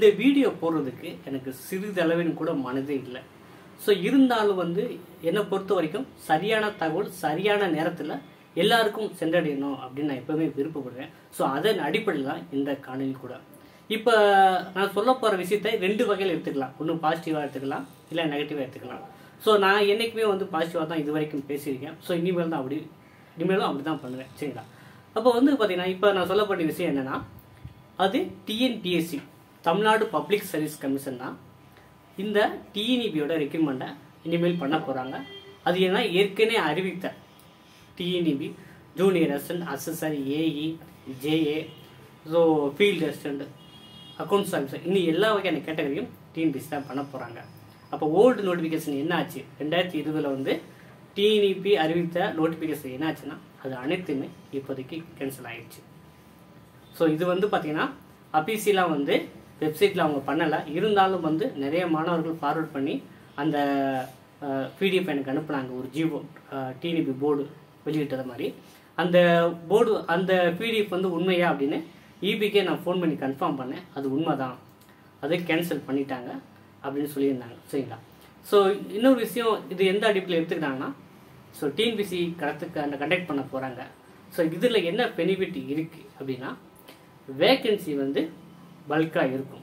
இந்த வீடியோ போடுறதுக்கு எனக்கு சிறிதளவின் கூட மனதே இல்லை ஸோ இருந்தாலும் வந்து என்னை பொறுத்த வரைக்கும் சரியான தகவல் சரியான நேரத்தில் எல்லாருக்கும் சென்றடையணும் அப்படின்னு நான் எப்பவுமே விருப்பப்படுவேன் ஸோ அதன் அடிப்படையில் தான் இந்த காணொலி கூட இப்போ நான் சொல்ல போகிற விஷயத்தை ரெண்டு வகையில் எடுத்துக்கலாம் ஒன்று பாசிட்டிவாக எடுத்துக்கலாம் இல்லை நெகட்டிவாக எடுத்துக்கலாம் ஸோ நான் என்றைக்குமே வந்து பாசிட்டிவாக தான் இது வரைக்கும் பேசியிருக்கேன் ஸோ இனிமேல் தான் அப்படி இனிமேலும் அப்படி தான் பண்ணுவேன் சரிங்களா அப்போ வந்து பார்த்தீங்கன்னா இப்போ நான் சொல்லப்பட்ட விஷயம் என்னென்னா அது TNPSC Tamil Nadu public service commission தான் இந்த டிஎன்இபியோட ரெக்யூர்மெண்ட்டை இனிமேல் பண்ண போகிறாங்க அது ஏன்னா ஏற்கனவே அறிவித்த TNEB junior assistant assessor AE JA so field assistant accounts officer இன்னும் எல்லா வகையான கேட்டகரியும் டிஎன்பிஎஸ்சி தான் பண்ண போகிறாங்க அப்போ ஓல்டு நோட்டிஃபிகேஷன் என்ன ஆச்சு ரெண்டாயிரத்தி இருபதில் வந்து டிஎன்இபி அறிவித்த நோட்டிஃபிகேஷன் என்ன ஆச்சுன்னா அது அனைத்துமே இப்போதைக்கு கேன்சல் ஆயிடுச்சு ஸோ இது வந்து பார்த்தீங்கன்னா அபிசிலாம் வந்து வெப்சைட்டில் அவங்க பண்ணலை இருந்தாலும் வந்து நிறைய மாணவர்கள் ஃபார்வர்ட் பண்ணி அந்த பிடிஎஃப் எனக்கு அனுப்புனாங்க ஒரு ஜிஓ டிஎன்இபி போர்டு வெளியிட்டது மாதிரி அந்த போர்டு அந்த பிடிஎஃப் வந்து உண்மையா அப்படின்னு இபிக்கே நான் ஃபோன் பண்ணி கன்ஃபார்ம் பண்ணேன் அது உண்மை தான் அதை கேன்சல் பண்ணிட்டாங்க அப்படின்னு சொல்லியிருந்தாங்க சரிங்களா ஸோ இன்னொரு விஷயம் இது எந்த அடிப்படையில் எடுத்துக்கிட்டாங்கன்னா ஸோ டிஎன்பிசி கடத்துக்கு அந்த கண்டக்ட் பண்ண போகிறாங்க ஸோ இதில் என்ன பெனிஃபிட் இருக்குது அப்படின்னா வேக்கன்சி வந்து பல்காக இருக்கும்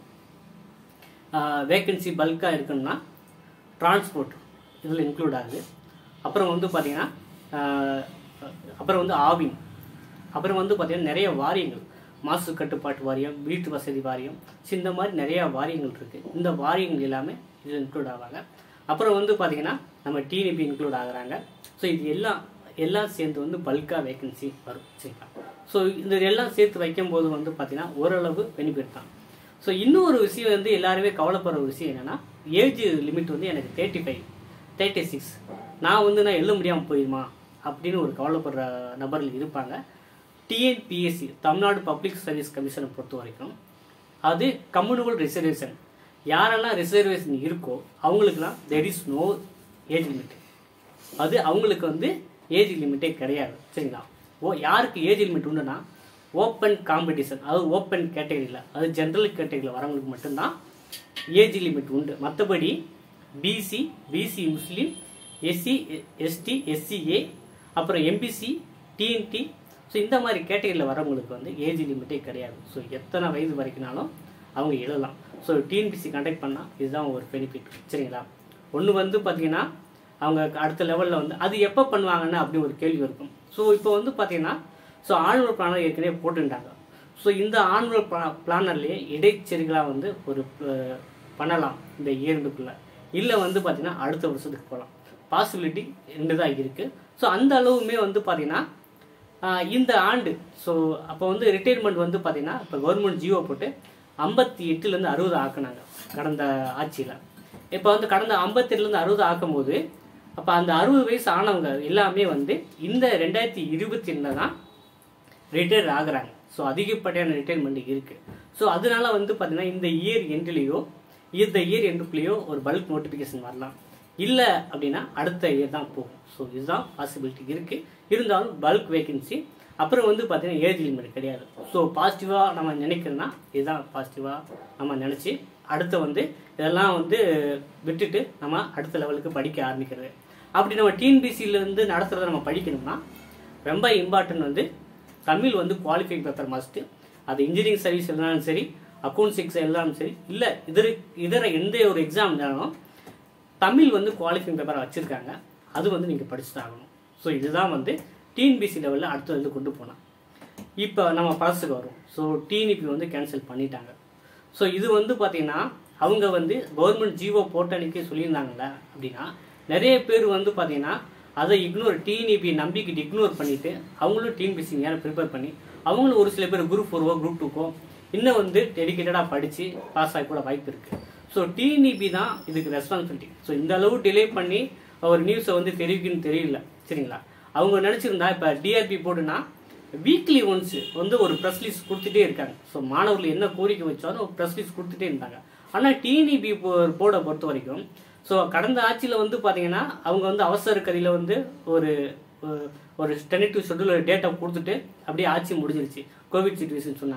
வேக்கன்சி பல்காக இருக்குன்னா டிரான்ஸ்போர்ட் இதில் இன்க்ளூட் ஆகுது அப்புறம் வந்து பார்த்திங்கன்னா அப்புறம் வந்து ஆவின் அப்புறம் வந்து பார்த்திங்கன்னா நிறைய வாரியங்கள் மாசு கட்டுப்பாட்டு வாரியம் வீட்டு வசதி வாரியம் ஸோ இந்த மாதிரி நிறையா வாரியங்கள் இருக்குது இந்த வாரியங்கள் எல்லாமே இதில் இன்க்ளூட் ஆவாங்க அப்புறம் வந்து பார்த்திங்கன்னா நம்ம டிஎன்பி இன்க்ளூட் ஆகுறாங்க ஸோ இது எல்லாம் எல்லாம் சேர்ந்து வந்து பல்காக வேகன்சி வரும் சரிங்களா ஸோ இந்த எல்லாம் சேர்த்து வைக்கும்போது வந்து பார்த்திங்கன்னா ஓரளவு பெனிஃபிட் தான் ஸோ இன்னொரு விஷயம் வந்து எல்லாருமே கவலைப்படுற ஒரு விஷயம் என்னென்னா ஏஜ் லிமிட் வந்து எனக்கு தேர்ட்டி ஃபைவ் தேர்ட்டி சிக்ஸ் நான் வந்து நான் எழுத முடியாமல் போயிடுமா அப்படின்னு ஒரு கவலைப்படுற நபர்கள் இருப்பாங்க டிஎன்பிஎஸ்சி தமிழ்நாடு பப்ளிக் சர்வீஸ் கமிஷனை பொறுத்த வரைக்கும் அது கம்யூனிவல் ரிசர்வேஷன் யாரெல்லாம் ரிசர்வேஷன் இருக்கோ அவங்களுக்குலாம் there is no age limit அது அவங்களுக்கு வந்து ஏஜ் லிமிட்டே கிடையாது சரிங்களா ஓ யாருக்கு ஏஜ் லிமிட் உண்டுன்னா ஓப்பன் காம்படிஷன் அதாவது ஓப்பன் கேட்டகரியில் அது ஜென்ரல் கேட்டகரியில் வரவங்களுக்கு மட்டும்தான் ஏஜ் லிமிட் உண்டு மற்றபடி BC BC Muslim SC ST SCA அப்புறம் எம்பிசி டிஎன்டி ஸோ இந்த மாதிரி கேட்டகரியில் வரவங்களுக்கு வந்து ஏஜ் லிமிட்டே கிடையாது ஸோ எத்தனை வயது வரைக்கும்னாலும் அவங்க எழுதலாம் ஸோ டிஎன்பிசி கண்டக்ட் பண்ணால் இதுதான் ஒரு பெனிஃபிட் சரிங்களா ஒன்று வந்து பார்த்தீங்கன்னா அவங்க அடுத்த லெவலில் வந்து அது எப்போ பண்ணுவாங்கன்னு அப்படி ஒரு கேள்வி இருக்கும் ஸோ இப்போ வந்து பார்த்தீங்கன்னா ஸோ ஆனுவல் பிளானர் ஏற்கனவே போட்டுட்டாங்க ஸோ இந்த ஆனுவல் பிளானர்லேயே இடைச்செருகலாக வந்து ஒரு பண்ணலாம் இந்த இயர்ந்துக்குள்ளே இல்லை வந்து பார்த்தீங்கன்னா அடுத்த வருஷத்துக்கு போகலாம் பாசிபிலிட்டி ரெண்டு தான் இருக்குது ஸோ அந்த அளவுமே வந்து பார்த்தீங்கன்னா இந்த ஆண்டு ஸோ அப்போ வந்து ரிட்டைர்மெண்ட் வந்து பார்த்தீங்கன்னா இப்போ கவர்மெண்ட் ஜியோ போட்டு ஐம்பத்தி எட்டுலேருந்து அறுபது ஆக்குனாங்க கடந்த ஆட்சியில் இப்போ வந்து கடந்த ஐம்பத்தெட்டுலேருந்து அறுபது ஆக்கும் போது அப்போ அந்த அறுபது வயசு ஆனவங்க எல்லாமே வந்து இந்த ரெண்டாயிரத்தி இருபத்தி ரெண்டில் தான் ரிட்டையர் ஆகுறாங்க ஸோ அதிகப்படியான ரிட்டைர்மெண்ட் இருக்குது ஸோ அதனால வந்து பார்த்தீங்கன்னா இந்த இயர் எண்ட்லேயோ இந்த இயர் எண்டுக்குள்ளேயோ ஒரு பல்க் நோட்டிஃபிகேஷன் வரலாம் இல்லை அப்படின்னா அடுத்த இயர் தான் போகும் ஸோ இதுதான் பாசிபிலிட்டி இருக்குது இருந்தாலும் பல்க் வேகன்சி அப்புறம் வந்து பார்த்தீங்கன்னா ஏஜ் லிமிட் கிடையாது ஸோ பாசிட்டிவாக நம்ம நினைக்கிறோன்னா இதுதான் பாசிட்டிவாக நம்ம நினச்சி அடுத்து வந்து இதெல்லாம் வந்து விட்டுட்டு நம்ம அடுத்த லெவலுக்கு படிக்க ஆரம்பிக்கிறது அப்படி நம்ம டிஎன்பிசியிலேருந்து நடத்துகிறத நம்ம படிக்கணும்னா ரொம்ப இம்பார்ட்டன்ட் வந்து தமிழ் வந்து குவாலிஃபைங் பேப்பர் மஸ்ட்டு அது இன்ஜினியரிங் சர்வீஸ் எழுதினாலும் சரி அக்கௌண்ட்ஸ் எக்ஸாம் எழுதினாலும் சரி இல்லை இதர இதர எந்த ஒரு எக்ஸாம் இருந்தாலும் தமிழ் வந்து குவாலிஃபைங் பேப்பரை வச்சுருக்காங்க அது வந்து நீங்கள் படிச்சு தான் ஆகணும் ஸோ இதுதான் வந்து டிஎன்பிசி லெவலில் அடுத்து வந்து கொண்டு போனால் இப்போ நம்ம பழசுக்கு வரும் ஸோ டிஎன்இபி வந்து கேன்சல் பண்ணிட்டாங்க ஸோ இது வந்து பார்த்தீங்கன்னா அவங்க வந்து கவர்மெண்ட் ஜிஓ போட்டனுக்கே சொல்லியிருந்தாங்கல்ல அப்படின்னா நிறைய பேர் வந்து பார்த்தீங்கன்னா அதை இக்னோர் டிஎன்இபி நம்பிக்கிட்டு இக்னோர் பண்ணிட்டு அவங்களும் டிஎன்பிசி நேரம் ப்ரிப்பேர் பண்ணி அவங்களும் ஒரு சில பேர் குரூப் ஃபோர்வோ குரூப் டூக்கோ இன்னும் வந்து டெடிக்கேட்டடாக படித்து பாஸ் ஆகி கூட வாய்ப்பு இருக்குது ஸோ டிஎன்இபி தான் இதுக்கு ரெஸ்பான்சிபிலிட்டி ஸோ இந்த அளவு டிலே பண்ணி ஒரு நியூஸை வந்து தெரிவிக்குன்னு தெரியல சரிங்களா அவங்க நினச்சிருந்தா இப்போ டிஆர்பி போட்டுனா வீக்லி ஒன்ஸ் வந்து ஒரு ப்ரெஸ் லிஸ்ட் கொடுத்துட்டே இருக்காங்க ஸோ மாணவர்கள் என்ன கோரிக்கை வச்சாலும் ஒரு ப்ரெஸ் லிஸ்ட் கொடுத்துட்டே இருந்தாங்க ஆனால் டிஎன்இபி போர்டை பொறுத்த வரைக்கும் ஸோ கடந்த ஆட்சியில் வந்து பார்த்தீங்கன்னா அவங்க வந்து அவசர கதியில் வந்து ஒரு ஒரு டெனிட்டிவ் ஷெட்யூல் டேட்டா கொடுத்துட்டு அப்படியே ஆட்சி முடிஞ்சிருச்சு கோவிட் சுச்சுவேஷன் சொன்னாங்க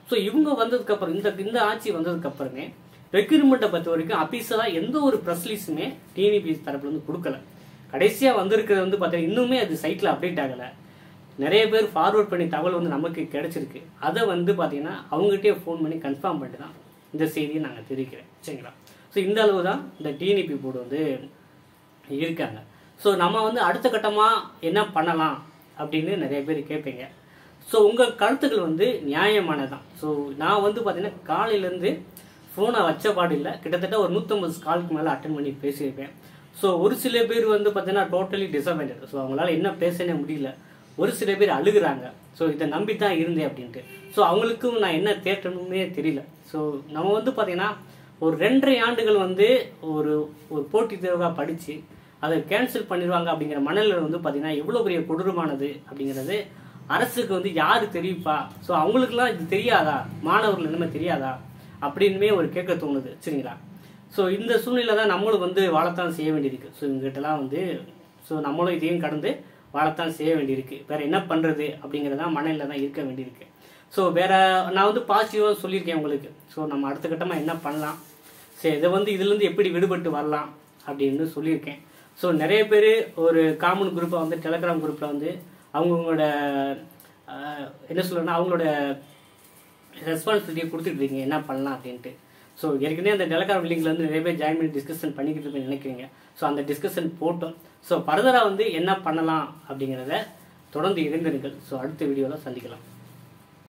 ஸோ இவங்க வந்ததுக்கப்புறம் இந்த இந்த ஆட்சி வந்ததுக்கப்புறமே ரெக்ரூட்மெண்ட்டை பொறுத்த வரைக்கும் அபிஷியலாக எந்த ஒரு ப்ரெஸ்லீஸுமே டிஎன்பிசி தரப்புல வந்து கொடுக்கல கடைசியாக வந்திருக்கிறது வந்து பார்த்தீங்கன்னா இன்னுமே அது சைட்டில் அப்டேட் ஆகலை நிறைய பேர் ஃபார்வர்ட் பண்ணி தகவல் வந்து நமக்கு கிடைச்சிருக்கு அதை வந்து பார்த்தீங்கன்னா அவங்ககிட்டயே ஃபோன் பண்ணி கன்ஃபார்ம் பண்ணிட்டு தான் இந்த செய்தியை நாங்கள் தெரிவிக்கிறேன் சரிங்களா ஸோ இந்த அளவு தான் இந்த டிஎன்இபி போர்டு வந்து இருக்காங்க ஸோ நம்ம வந்து அடுத்த கட்டமாக என்ன பண்ணலாம் அப்படின்னு நிறைய பேர் கேட்பீங்க ஸோ உங்கள் கருத்துக்கள் வந்து நியாயமானதான் ஸோ நான் வந்து பார்த்தீங்கன்னா காலையிலேருந்து ஃபோனை வச்ச பாடு இல்லை கிட்டத்தட்ட ஒரு நூற்றம்பது காலுக்கு மேலே அட்டன் பண்ணி பேசியிருப்பேன் ஸோ ஒரு சில பேர் வந்து பார்த்தீங்கன்னா டோட்டலி டிசப்பாயிண்டட் ஸோ அவங்களால என்ன பேசனே முடியல ஒரு சில பேர் அழுகுறாங்க ஸோ இதை நம்பி தான் இருந்தேன் அப்படின்ட்டு ஸோ அவங்களுக்கும் நான் என்ன தேட்டணும்னே தெரியல ஸோ நம்ம வந்து பார்த்தீங்கன்னா ஒரு ரெண்டரை ஆண்டுகள் வந்து ஒரு ஒரு போட்டித் தேர்வாக படித்து அதை கேன்சல் பண்ணிடுவாங்க அப்படிங்கிற மனநிலை வந்து பார்த்தீங்கன்னா எவ்வளோ பெரிய கொடூரமானது அப்படிங்கிறது அரசுக்கு வந்து யாரு தெரிவிப்பா ஸோ அவங்களுக்குலாம் இது தெரியாதா மாணவர்கள் என்னமே தெரியாதா அப்படின்னுமே ஒரு கேட்க தோணுது சரிங்களா ஸோ இந்த சூழ்நிலை தான் நம்மளும் வந்து வாழத்தான் செய்ய வேண்டியிருக்கு ஸோ இவங்ககிட்டலாம் வந்து ஸோ நம்மளும் இதையும் கடந்து வாழத்தான் செய்ய வேண்டியிருக்கு வேற என்ன பண்ணுறது அப்படிங்கிறதா மனநிலை தான் இருக்க வேண்டியிருக்கு ஸோ வேற நான் வந்து பாசிட்டிவாக சொல்லியிருக்கேன் உங்களுக்கு ஸோ நம்ம அடுத்த கட்டமாக என்ன பண்ணலாம் சரி இதை வந்து இதுலேருந்து எப்படி விடுபட்டு வரலாம் அப்படின்னு சொல்லியிருக்கேன் ஸோ நிறைய பேர் ஒரு காமன் குரூப்பை வந்து டெலகிராம் குரூப்பில் வந்து அவங்கவுங்களோட ஆஹ், என்ன சொல்லணும்னா அவங்களோட ரெஸ்பான்சிபிலிட்டியை கொடுத்துட்டு இருக்கீங்க என்ன பண்ணலாம் அப்படின்ட்டு ஸோ ஏற்கனவே அந்த டெலகிராம் லிங்க்ல வந்து நிறைய பேர் ஜாயின் பண்ணி டிஸ்கஷன் பண்ணிக்கிட்டு இருப்பேன்னு நினைக்கிறீங்க ஸோ அந்த டிஸ்கஷன் போட்டோம் ஸோ ஃபர்தராக வந்து என்ன பண்ணலாம் அப்படிங்கிறத தொடர்ந்து இருந்திருங்கள் ஸோ அடுத்த வீடியோவில் சந்திக்கலாம்